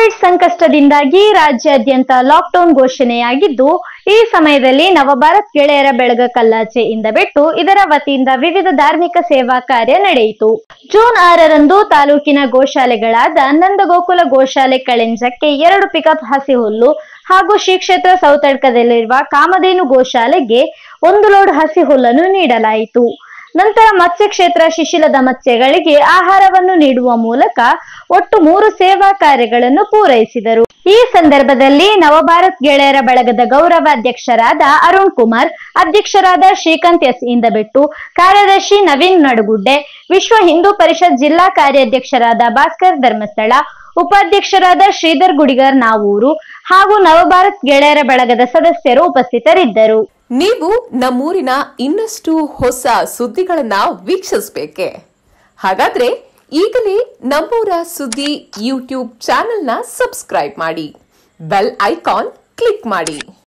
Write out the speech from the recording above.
Covid ಸಂಕಷ್ಟದಿಂದಾಗಿ ರಾಜ್ಯಾದ್ಯಂತ lockdown ಘೋಷಣೆಯಾಗಿದ್ದು ಈ ಸಮಯದಲ್ಲಿ ನವಭಾರತ್ ಗೆಳೆಯರ ಬೆಳಗ ಕಲ್ಲಾಚೆ ಇಂದ ಬಿಟ್ಟು ಇದರ ವತಿಯಿಂದ ವಿವಿಧ ಧಾರ್ಮಿಕ ಸೇವಾ ಕಾರ್ಯ ನಡೆಯಿತು ಜೂನ್ ಆರರಂದು ತಾಲೂಕಿನ ಗೋಶಾಲೆಗಳಾದ ನಂದಗೋಕುಲ ಗೋಶಾಲೆ ಕಳೆಂಜಕ್ಕೆ ಎರಡು ಪಿಕಪ್ ಹಸಿ ಹುಲ್ಲು ಹಾಗೂ ಶ್ರೀ ಕ್ಷೇತ್ರ ಸೌತಡ್ಕದಲ್ಲಿರುವ ಕಾಮಧೇನು ಗೋಶಾಲೆಗೆ ಒಂದು ಲೋಡ್ ಹಸಿ ಹುಲ್ಲನ್ನು ನೀಡಲಾಯಿತು ನಂತರ ಮತ್ಸ್ಯ ಕ್ಷೇತ್ರ ಶಿಶಿಲದ ಮತ್ಸ್ಯಗಳಿಗೆ ಆಹಾರವನ್ನು ನೀಡುವ ಮೂಲಕ ಒಟ್ಟು ಮೂರು ಸೇವಾ ಕಾರ್ಯಗಳನ್ನು ಪೂರೈಸಿದರು ಈ ಸಂದರ್ಭದಲ್ಲಿ ನವಭಾರತ್ ಗೆಳೆಯರ ಬಳಗದ ಗೌರವ ಅಧ್ಯಕ್ಷರಾದ ಅರುಣ್ ಕುಮಾರ್ ಅಧ್ಯಕ್ಷರಾದ ಶ್ರೀಕಾಂತ್ ಎಸ್ ಇಂದಬೆಟ್ಟು ಕಾರ್ಯದರ್ಶಿ ನವೀನ್ ನಡುಗುಡ್ಡೆ ವಿಶ್ವ ಹಿಂದೂ ಪರಿಷತ್ ಜಿಲ್ಲಾ ಕಾರ್ಯಾಧ್ಯಕ್ಷರಾದ ಭಾಸ್ಕರ್ ಧರ್ಮಸ್ಥಳ ಉಪಾಧ್ಯಕ್ಷರಾದ ಶ್ರೀಧರ್ ಗುಡಿಗರ್ ನಾವೂರು ಹಾಗೂ ನವಭಾರತ್ ಗೆಳೆಯರ ಬಳಗದ ಸದಸ್ಯರು ಉಪಸ್ಥಿತರಿದ್ದರು ನೀವು ನಮ್ಮೂರಿನ ಇನ್ನಷ್ಟು ಹೊಸ ಸುದ್ದಿಗಳನ್ನ ವೀಕ್ಷಿಸಬೇಕೆ ಹಾಗಾದ್ರೆ ಈಗಲೇ ನಮ್ಮೂರ ಸುದ್ದಿ ಯೂಟ್ಯೂಬ್ ಚಾನೆಲ್ನ ಸಬ್ಸ್ಕ್ರೈಬ್ ಮಾಡಿ ಬೆಲ್ ಐಕಾನ್ ಕ್ಲಿಕ್ ಮಾಡಿ